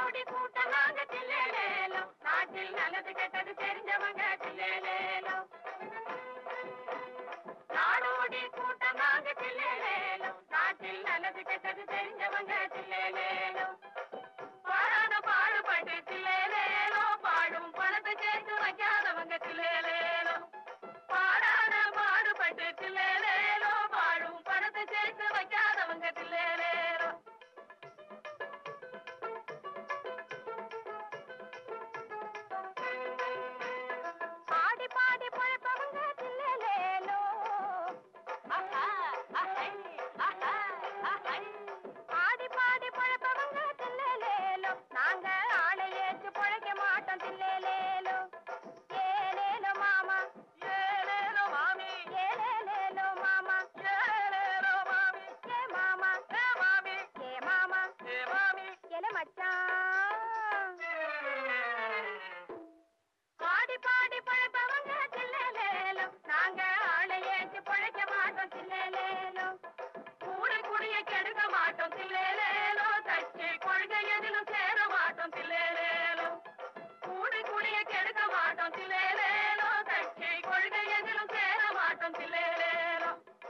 நாடோடி கூட்டம் நாங்க தில்லேலேலோ நாட்டில் நல்லது கெட்டது தெரிஞ்சவங்க தில்லேலேலோ நாடோடி கூட்டம் நாங்க தில்லேலேலோ நாட்டில் நல்லது கெட்டது தெரிஞ்சவங்க தில்லேலேலோ பாடாத பாடுபட்டு தில்லேலேலோ பாடும் பணத்தை சேர்த்து வைக்காதவங்க தில்லேலேலோ பாடாத பாடுபட்டு தில்லேலேலோ பாடும் பணத்தை சேர்த்து வைக்காதவங்க தில்லேலேலோ பாடி பாடி பழப்பவங்க தில்லேலேலோ ஆஹா ஆஹை ஆஹா ஆஹை பாடி பாடி பழப்பவங்க தில்லேலேலோ நாங்க ஆளை ஏற்று பழைக்க மாட்டோம் தில்லேலேலோ ஏலேலோ மாமா ஏலேலோ மாமி ஏலேலேலோ மாமா ஏலேலோ மாமி ஏ மாமா ஏ மாமி ஏ மாமா ஏ மாமி எல மச்சான் பாடி பாடி பழப்பவங்க தில்லேலேலும் நாங்க ஆளை ஏற்றி பழைக்க மாட்டோம் தில்லேலேலும் கூட குடிய கெடுக்க மாட்டோம் தில்லேலேலோ தச்சு கொள்கை எதிலும் சேர மாட்டோம் தில்லேலேலும் கூட குடிய கெடுக்க மாட்டோம் தில்லேலேலோ தச்சு கொள்கை எதிலும் சேர மாட்டோம் தில்லேலேலோ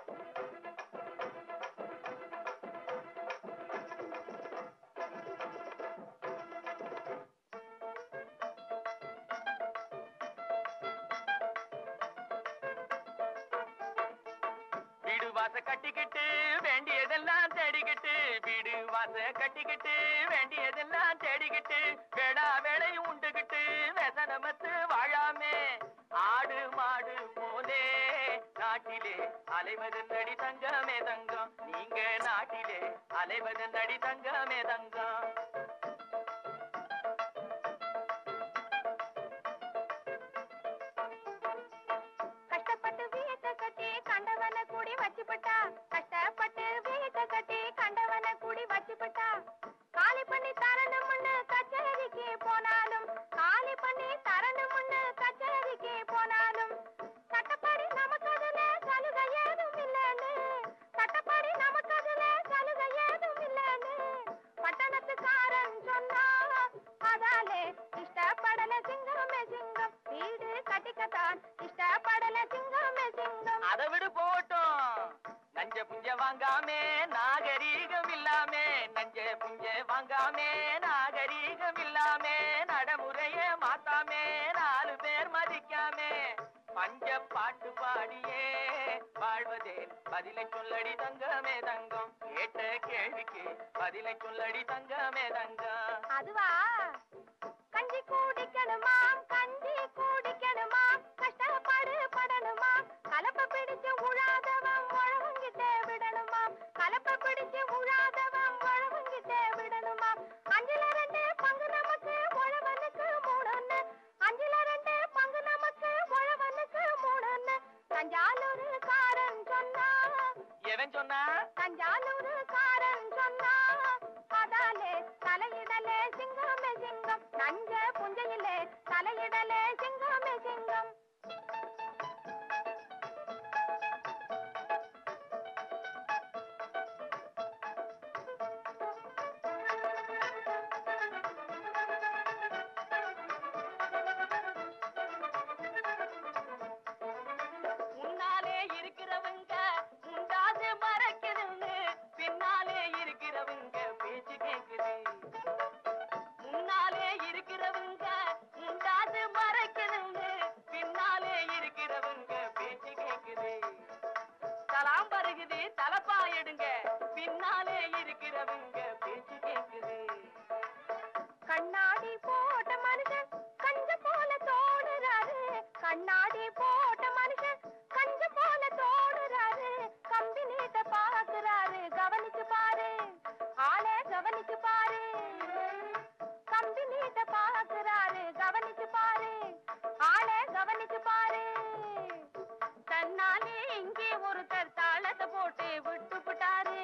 வீடு வாச கட்டிக்கிட்டு வேண்டியதெல்லாம் தேடிக்கிட்டு வீடு வாச கட்டிக்கிட்டு வேண்டியதெல்லாம் தேடிக்கிட்டு வேடா வேலையும் உண்டுகிட்டு வெசனமத்து வாழாமே ஆடு மாடு போலே நாட்டிலே அலைவதன் அடி தங்கமே தங்கம் நீங்க நாட்டிலே அலைவதன் அடி தங்கமே தங்கம் கஷ்டப்பட்டு வீட்டை கட்டி கண்டவன கூடி வச்சுப்பட்டா கஷ்டப்பட்டு வீட்டை கட்டி கண்டவன கூடி வச்சுப்பட்டா காலி பண்ணி தரணும்னு கச்சேரிக்கு போனாலும் காலி பண்ணி தரணும்னு கச்சேரிக்கு போனாலும் சட்டப்படி நமக்கு அதுல சலுகை ஏதும் இல்லைன்னு சட்டப்படி நமக்கு அதுல சலுகை ஏதும் இல்லைன்னு பட்டணத்துக்காரன் சொன்னா அதாலே இஷ்டப்படல சிங்கமே சிங்கம் வீடு கட்டிக்கத்தான் இஷ்டப்படல சிங்கமே சிங்கம் அதை விடு போட்டும் நஞ்ச புஞ்ச வாங்காமே நாகரீகம் இல்லாமே நஞ்ச புஞ்ச வாங்காமே நாகரீகம் இல்லாமே நடைமுறைய மாத்தாமே நாலு பேர் மதிக்காமே பஞ்ச பாட்டு பாடியே வாழ்வதே பதிலை சொல்லடி தங்கமே தங்கம் கேட்ட கேள்விக்கு பதிலை சொல்லடி தங்கமே தங்கம் அதுவா கஞ்சி குடிக்கணுமாம் கஞ்சி குடிக்கணுமாம் கஷ்டப்பாடு படணுமாம் கலப்ப பிடிச்சு உழாதவன் உழவங்கிட்டே விடணுமாம் கலப்ப பிடிச்சு உழாதவன் உழவங்கிட்டே விடணுமாம் அஞ்சுல ரெண்டு பங்கு நமக்கு உழவனுக்கு மூணுன்னு அஞ்சுல ரெண்டு பங்கு நமக்கு உழவனுக்கு மூணுன்னு தஞ்சாலூர் காரன் சொன்னா எவன் சொன்னா தஞ்சாலூர் காரன் சொன்னா அதாலே தலையிடலே சிங்கமே சிங்கம் நஞ்ச புஞ்சையிலே தலையிடலே சிங்கமே சிங்கம் முன்னாலே இருக்கிறவங்க முண்டாது மறைக்குதுன்னு பின்னாலே இருக்கிறவங்க பேச்சு கேக்குது முன்னாலே இருக்கிறவங்க முண்டாது மறைக்குதுன்னு பின்னாலே இருக்கிறவங்க பேச்சு கேக்குது தலாம் பருகுது தலப்பா எடுங்க பின்னாலே இருக்கிறவங்க பேச்சு கேக்குது கண்ணாடி போட்ட மனுஷன் கஞ்ச போல தோடுறாரு கண்ணாடி போட்ட மனுஷன் கஞ்ச போல தோடுறாரு கம்பி நீட்ட பாக்குறாரு கவனிச்சு பாரு ஆளே கவனிச்சு பாரு கம்பி நீட்ட பாக்குறாரு கவனிச்சு பாரு ஆளே கவனிச்சு பாரு தன்னாலே இங்கே ஒருத்தர் தாளத்தை போட்டு விட்டு விட்டாரு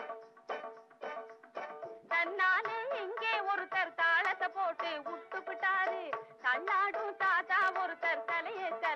தன்னாலே இங்கே ஒருத்தர் தாளத்தை போட்டு விட்டு விட்டாரு தன்னாடும் தாத்தா ஒருத்தர் தலையை